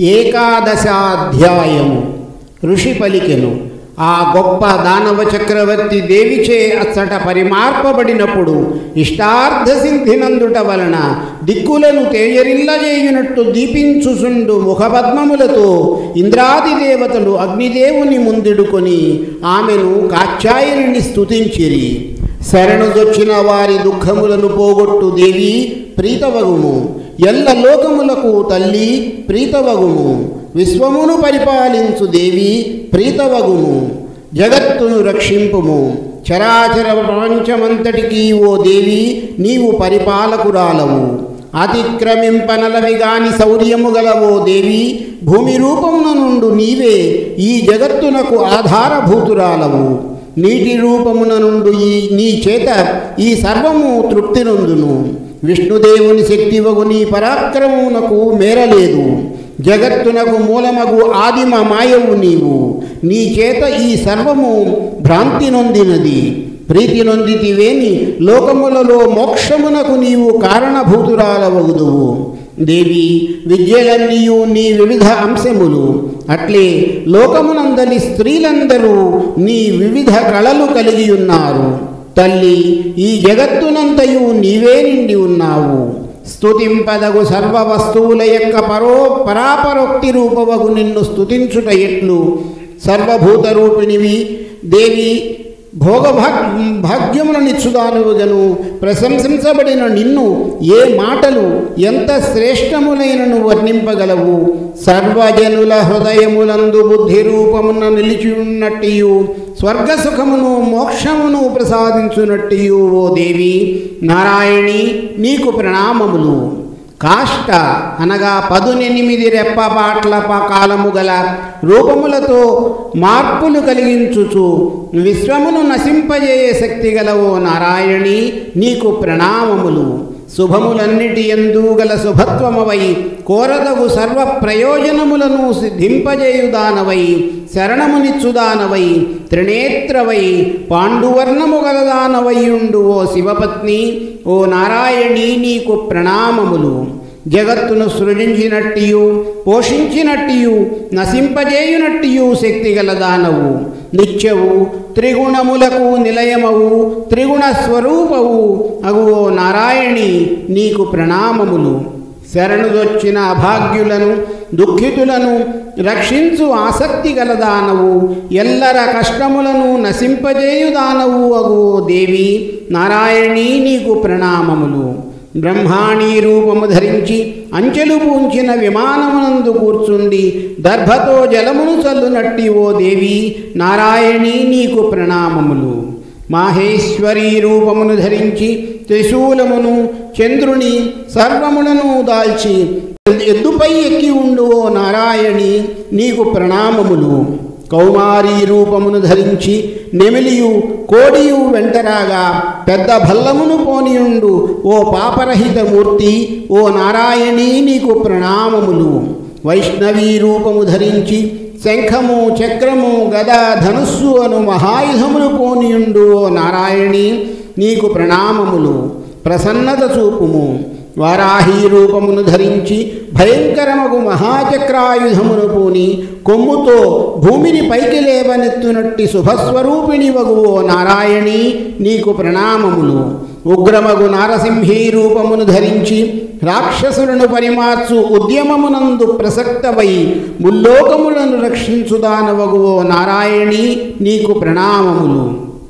ఏకాదశాధ్యాయము ఋషి పలికెను ఆ గొప్ప దానవ చక్రవర్తి దేవిచే అచ్చట పరిమార్పబడినప్పుడు ఇష్టార్థ సిద్ధినందుట వలన దిక్కులను తేజరిల్లజేయునట్టు దీపించుసుండు ముఖపద్మములతో ఇంద్రాది దేవతలు అగ్నిదేవుని ముందిడుకొని ఆమెను కాత్యాయనిని స్తుతించిరి శరణుదొచ్చిన వారి దుఃఖములను పోగొట్టు దేవి ప్రీతవగుము ఎల్ల లోకములకు తల్లి ప్రీతవగుము విశ్వమును పరిపాలించు దేవి ప్రీతవగుము జగత్తును రక్షింపుము చరాచర ప్రపంచమంతటికీ ఓ దేవి నీవు పరిపాలకురాలవు అతిక్రమింపనలవి గాని శౌర్యము గలవో దేవి భూమి రూపమున నుండు నీవే ఈ జగత్తునకు ఆధారభూతురాలవు నీటి రూపమున నుండు ఈ నీ చేత ఈ సర్వము తృప్తి నొందును విష్ణుదేవుని శక్తివగు నీ పరాక్రమమునకు మేరలేదు జగత్తునకు మూలమగు ఆదిమ మాయవు నీవు నీ చేత ఈ సర్వము భ్రాంతి నొందినది ప్రీతి నొందితివేని లోకములలో మోక్షమునకు నీవు కారణభూతురాలవగుదువు దేవి విద్యలన్నీయు నీ వివిధ అంశములు అట్లే లోకమునందలి స్త్రీలందరూ నీ వివిధ కళలు కలిగి ఉన్నారు తల్లి ఈ జగత్తునంతయు నీవే నిండి ఉన్నావు స్తుతింపదగు సర్వ వస్తువుల యొక్క పరో పరాపరోక్తి రూపవగు నిన్ను స్తుతించుట ఎట్లు సర్వభూత రూపిణివి దేవి భోగభాగ్ భాగ్యములనిచ్చుదానువుగను ప్రశంసించబడిన నిన్ను ఏ మాటలు ఎంత శ్రేష్టములైనను వర్ణింపగలవు సర్వజనుల హృదయములందు బుద్ధి రూపమున నిలిచి ఉన్నట్టియు స్వర్గసుఖమును మోక్షమును ప్రసాదించునట్టియు ఓ దేవి నారాయణి నీకు ప్రణామములు కాష్ట అనగా పదునెనిమిది రెప్పపాట్ల కాలము గల రూపములతో మార్పులు కలిగించుచు విశ్వమును నశింపజేయ శక్తి గలవో నారాయణి నీకు ప్రణామములు శుభములన్నిటి ఎందు గల శుభత్వమవై కోరదగు సర్వ ప్రయోజనములను సిద్ధింపజేయుదానవై శరణమునిచ్చుదానవై త్రినేత్రవై పాండువర్ణము గలదానవయ్యుండు ఓ శివపత్ని ఓ నారాయణి నీకు ప్రణామములు జగత్తును సృజించినట్టియు పోషించినట్టియు నశింపజేయునట్టియు శక్తి గలదానవు నిత్యవు త్రిగుణములకు నిలయమవు త్రిగుణ స్వరూపవు అగువో నారాయణి నీకు ప్రణామములు శరణుదొచ్చిన అభాగ్యులను దుఃఖితులను రక్షించు ఆసక్తి గలదానవు ఎల్లర కష్టములను నశింపజేయుదానవు అగువో దేవి నారాయణి నీకు ప్రణామములు బ్రహ్మాణీ రూపము ధరించి అంచెలు పూంచిన విమానమునందు కూర్చుండి దర్భతో జలమును చల్లునట్టి ఓ దేవి నారాయణి నీకు ప్రణామములు మాహేశ్వరీ రూపమును ధరించి త్రిశూలమును చంద్రుని సర్వములను దాల్చి ఎద్దుపై ఎక్కి ఉండు ఓ నారాయణి నీకు ప్రణామములు కౌమారీ రూపమును ధరించి నెమిలియు కోడియు వెంటరాగా పెద్ద భల్లమును పోనియుండు ఓ పాపరహిత మూర్తి ఓ నారాయణి నీకు ప్రణామములు వైష్ణవీ రూపము ధరించి శంఖము చక్రము గద ధనుస్సు అను మహాయుధమును పోనియుండు ఓ నారాయణి నీకు ప్రణామములు ప్రసన్నత చూపుము వారాహీ రూపమును ధరించి భయంకరమగు మహాచక్రాయుధమును పూని కొమ్ముతో భూమిని పైకి లేవనెత్తునట్టి శుభస్వరూపిణి వగువో నారాయణి నీకు ప్రణామములు ఉగ్రమగు నారసింహీ రూపమును ధరించి రాక్షసులను పరిమార్చు ఉద్యమమునందు ప్రసక్తవై ముల్లోకములను రక్షించుదానవగువో నారాయణి నీకు ప్రణామములు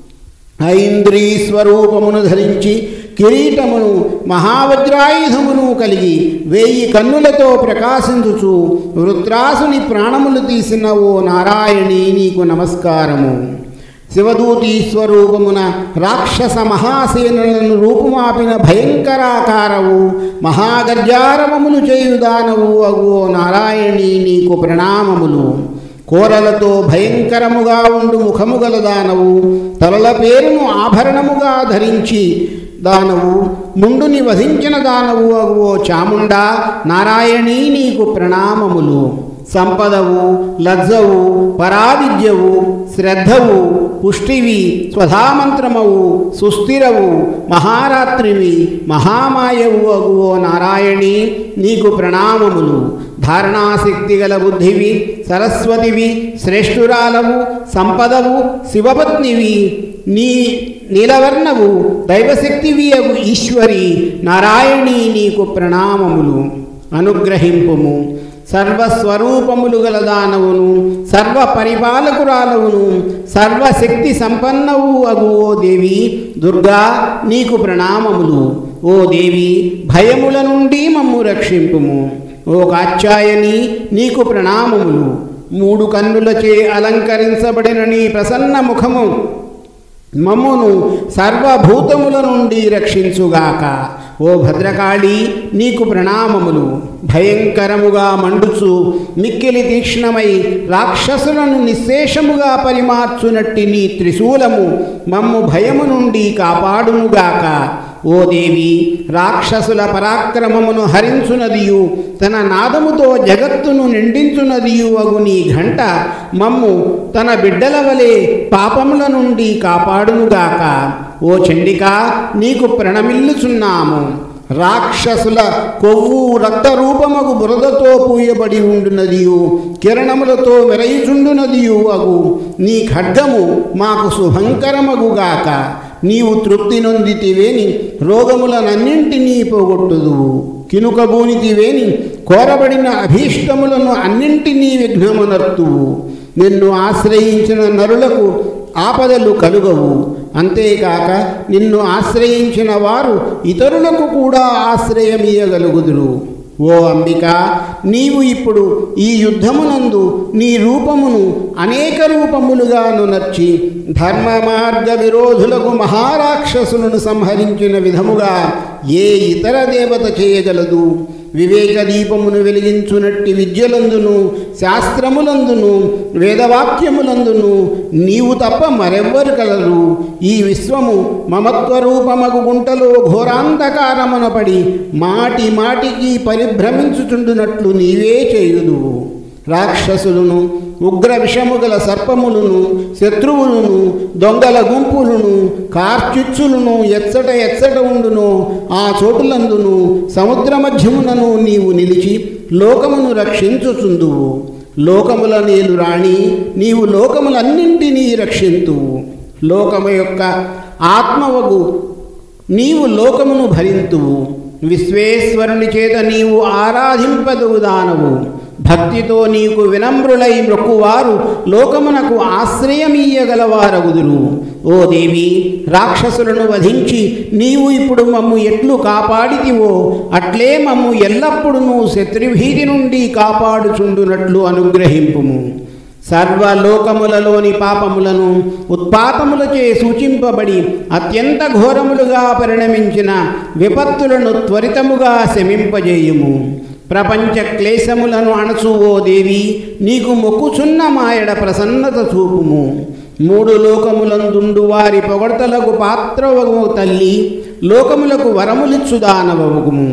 ఐంద్రీ స్వరూపమును ధరించి కిరీటమును మహావజ్రాయుధమును కలిగి వేయి కన్నులతో ప్రకాశించుచు వృత్రాసుని ప్రాణములు తీసిన ఓ నారాయణి నీకు నమస్కారము శివదూతి స్వరూపమున రాక్షస మహాసేనులను రూపుమాపిన భయంకరాకారవు మహాగర్జారవములు చేయుదానవు అగు నారాయణి నీకు ప్రణామములు కోరలతో భయంకరముగా ఉండు ముఖము గల దానవు తలల పేరును ఆభరణముగా ధరించి దానవు ముండుని వధించిన దానవు అగువో చాముండా నారాయణీ నీకు ప్రణామములు సంపదవు లజ్జవు పరావిద్యవు శ్రద్ధవు పుష్టివి స్వధామంత్రమవు సుస్థిరవు మహారాత్రివి మహామాయవు అగువో నారాయణి నీకు ప్రణామములు ధారణాశక్తి గల బుద్ధివి సరస్వతివి శ్రేష్ఠురాలవు సంపదవు శివపత్నివి నీ నీలవర్ణవు దైవశక్తివి అగు ఈశ్వరి నారాయణి నీకు ప్రణామములు అనుగ్రహింపుము సర్వస్వరూపములు గల దానవును సర్వ పరిపాలకురాలవును సర్వశక్తి సంపన్నవు అగు ఓ దేవి దుర్గా నీకు ప్రణామములు ఓ దేవి భయముల నుండి మమ్ము రక్షింపుము ఓ కాత్యాయని నీకు ప్రణామములు మూడు కన్నులచే అలంకరించబడిన నీ ప్రసన్న ముఖము మమ్మును సర్వభూతముల నుండి రక్షించుగాక ఓ భద్రకాళి నీకు ప్రణామములు భయంకరముగా మండుచు మిక్కిలి తీక్ష్ణమై రాక్షసులను నిశ్శేషముగా పరిమార్చునట్టి నీ త్రిశూలము మమ్ము భయము నుండి కాపాడునుగాక ఓ దేవి రాక్షసుల పరాక్రమమును హరించునదియు తన నాదముతో జగత్తును నిండించునదియు అగు నీ ఘంట మమ్ము తన బిడ్డల వలె పాపముల నుండి కాపాడునుగాక ఓ చండిక నీకు ప్రణమిల్లుచున్నాము రాక్షసుల కొవ్వు రక్తరూపమగు బురదతో పూయబడి ఉండునదియు కిరణములతో మెరయుచుండునదియు అగు నీ ఖడ్గము మాకు శుభంకరమగుగాక నీవు తృప్తి నొందితివేని రోగములనన్నింటినీ పోగొట్టుదువు కినుకబూనితివేని కోరబడిన అభీష్టములను అన్నింటినీ విఘ్నమునర్తువు నిన్ను ఆశ్రయించిన నరులకు ఆపదలు కలుగవు అంతేకాక నిన్ను ఆశ్రయించిన వారు ఇతరులకు కూడా ఆశ్రయమీయగలుగుదురు ఓ అంబిక నీవు ఇప్పుడు ఈ యుద్ధమునందు నీ రూపమును అనేక రూపములుగాను నర్చి ధర్మ మార్గ విరోధులకు మహారాక్షసులను సంహరించిన విధముగా ఏ ఇతర దేవత చేయగలదు వివేక దీపమును వెలిగించునట్టి విద్యలందును శాస్త్రములందును వేదవాక్యములందును నీవు తప్ప మరెవ్వరు కలరు ఈ విశ్వము మమత్వరూపమగు గుంటలో ఘోరాంధకారమున పడి మాటి మాటికి పరిభ్రమించుచుండునట్లు నీవే చేయుదువు రాక్షసులను ఉగ్ర విషము గల సర్పములను శత్రువులను దొంగల గుంపులను కార్చిచ్చులను ఎచ్చట ఎచ్చట ఉండును ఆ చోటులందును సముద్ర మధ్యమునను నీవు నిలిచి లోకమును రక్షించుచుందువు లోకముల నీలు రాణి నీవు లోకములన్నింటినీ రక్షింతువు లోకము యొక్క ఆత్మవగు నీవు లోకమును భరింతువు విశ్వేశ్వరుని చేత నీవు ఆరాధింపదువు దానవు భక్తితో నీకు వినమ్రులై మొక్కువారు లోకమునకు ఆశ్రయమీయగలవారగుదురు ఓ దేవి రాక్షసులను వధించి నీవు ఇప్పుడు మమ్ము ఎట్లు కాపాడితివో అట్లే మమ్ము ఎల్లప్పుడూ శత్రుభీతి నుండి కాపాడుచుండునట్లు అనుగ్రహింపుము సర్వలోకములలోని పాపములను ఉత్పాతములచే సూచింపబడి అత్యంత ఘోరములుగా పరిణమించిన విపత్తులను త్వరితముగా శమింపజేయుము ప్రపంచ క్లేశములను అణచు ఓ దేవి నీకు మొక్కుచున్న మాయడ ప్రసన్నత చూపుము మూడు లోకములందుండు వారి పొగడతలకు పాత్రవగు తల్లి లోకములకు వరములిచ్చుదానవగుము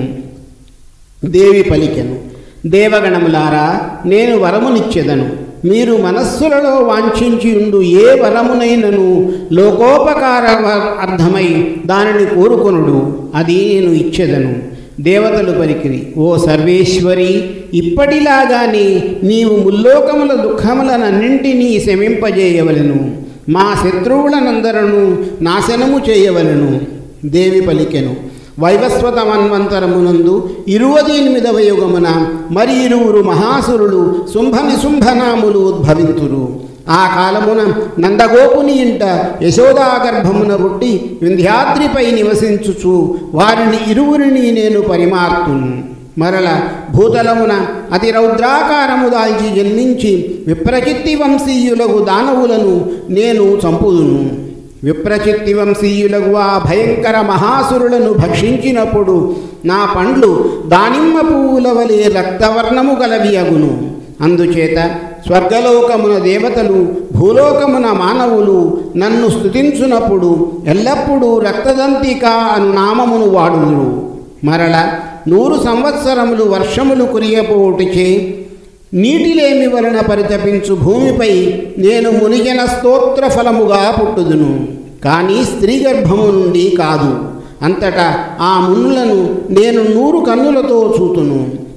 దేవి పలికెను దేవగణములారా నేను వరమునిచ్చెదను మీరు మనస్సులలో వాంఛించి ఉండు ఏ వరమునైనను లోకోపకార అర్థమై దానిని కోరుకొనుడు అది నేను ఇచ్చెదను దేవతలు పలికిరి ఓ సర్వేశ్వరి ఇప్పటిలాగానే నీవు ముల్లోకముల దుఃఖములనన్నింటినీ శమింపజేయవలను మా శత్రువులనందరను నాశనము చేయవలను దేవి పలికెను వైవస్వత మన్వంతరమునందు ఇరువది ఎనిమిదవ యుగమున మరి ఇరువురు మహాసురులు శుంభ నిశుంభనాములు ఉద్భవింతురు ఆ కాలమున నందగోపుని ఇంట యశోదాగర్భమున పుట్టి వింధ్యాద్రిపై నివసించుచు వారిని ఇరువురిని నేను పరిమార్తును మరల భూతలమున అతి రౌద్రాకారము దాల్చి జన్మించి విప్రచిత్తి వంశీయులకు దానవులను నేను చంపుదును విప్రచిత్తి వంశీయులకు ఆ భయంకర మహాసురులను భక్షించినప్పుడు నా పండ్లు దానిమ్మ పువ్వుల వలె రక్తవర్ణము గలవి అగును అందుచేత స్వర్గలోకమున దేవతలు భూలోకమున మానవులు నన్ను స్తుతించునప్పుడు ఎల్లప్పుడూ రక్తదంతిక అను నామమును వాడుదురు మరల నూరు సంవత్సరములు వర్షములు కురియపోటుచే నీటిలేమి వలన పరితపించు భూమిపై నేను మునిగిన స్తోత్ర ఫలముగా పుట్టుదును కానీ స్త్రీ గర్భము నుండి కాదు అంతటా ఆ మునులను నేను నూరు కన్నులతో చూతును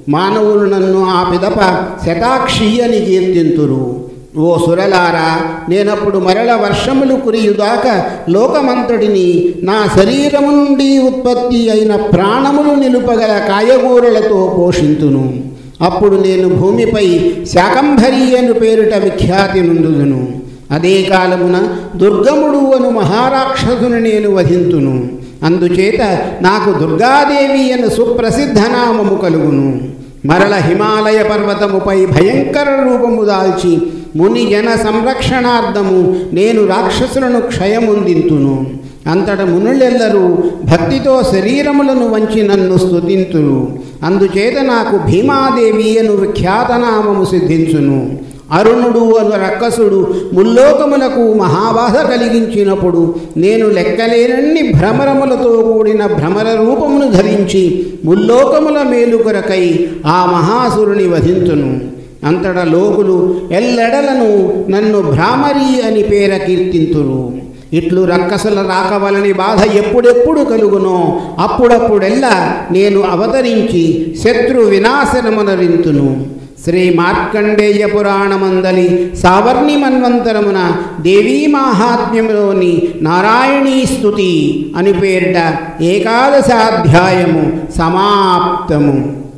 మానవులు నన్ను ఆ పిదప శతాక్షి అని కీర్తింతురు ఓ సురలారా నేనప్పుడు మరల వర్షములు కురియుదాకా లోకమంతటిని నా శరీరము నుండి ఉత్పత్తి అయిన ప్రాణములు నిలుపగల కాయగూరలతో పోషింతును అప్పుడు నేను భూమిపై శాకంభరి అను పేరిట విఖ్యాతి నుండుదును అదే కాలమున దుర్గముడు అను మహారాక్షసుని నేను వధింతును అందుచేత నాకు దుర్గాదేవి అను సుప్రసిద్ధ నామము కలుగును మరల హిమాలయ పర్వతముపై భయంకర రూపము దాల్చి ముని జన సంరక్షణార్థము నేను రాక్షసులను క్షయముందింతును అంతట మునులెల్లరూ భక్తితో శరీరములను వంచి నన్ను స్తుతింతురు అందుచేత నాకు భీమాదేవి అను విఖ్యాతనామము సిద్ధించును అరుణుడు అను రక్కసుడు ముల్లోకములకు మహాబాధ కలిగించినప్పుడు నేను లెక్కలేనన్ని భ్రమరములతో కూడిన భ్రమర రూపమును ధరించి ముల్లోకముల మేలు కొరకై ఆ మహాసురుని వధింతును అంతట లోకులు ఎల్లెడలను నన్ను భ్రామరి అని పేర కీర్తింతురు ఇట్లు రక్కసుల రాకవలని బాధ ఎప్పుడెప్పుడు కలుగునో అప్పుడప్పుడెల్లా నేను అవతరించి శత్రు వినాశనమునరింతును శ్రీ మార్కండేయ పురాణమందలి సావర్ణి మన్వంతరమున దేవీ మాహాత్మ్యములోని నారాయణీ స్తుతి అని పేరిట ఏకాదశాధ్యాయము సమాప్తము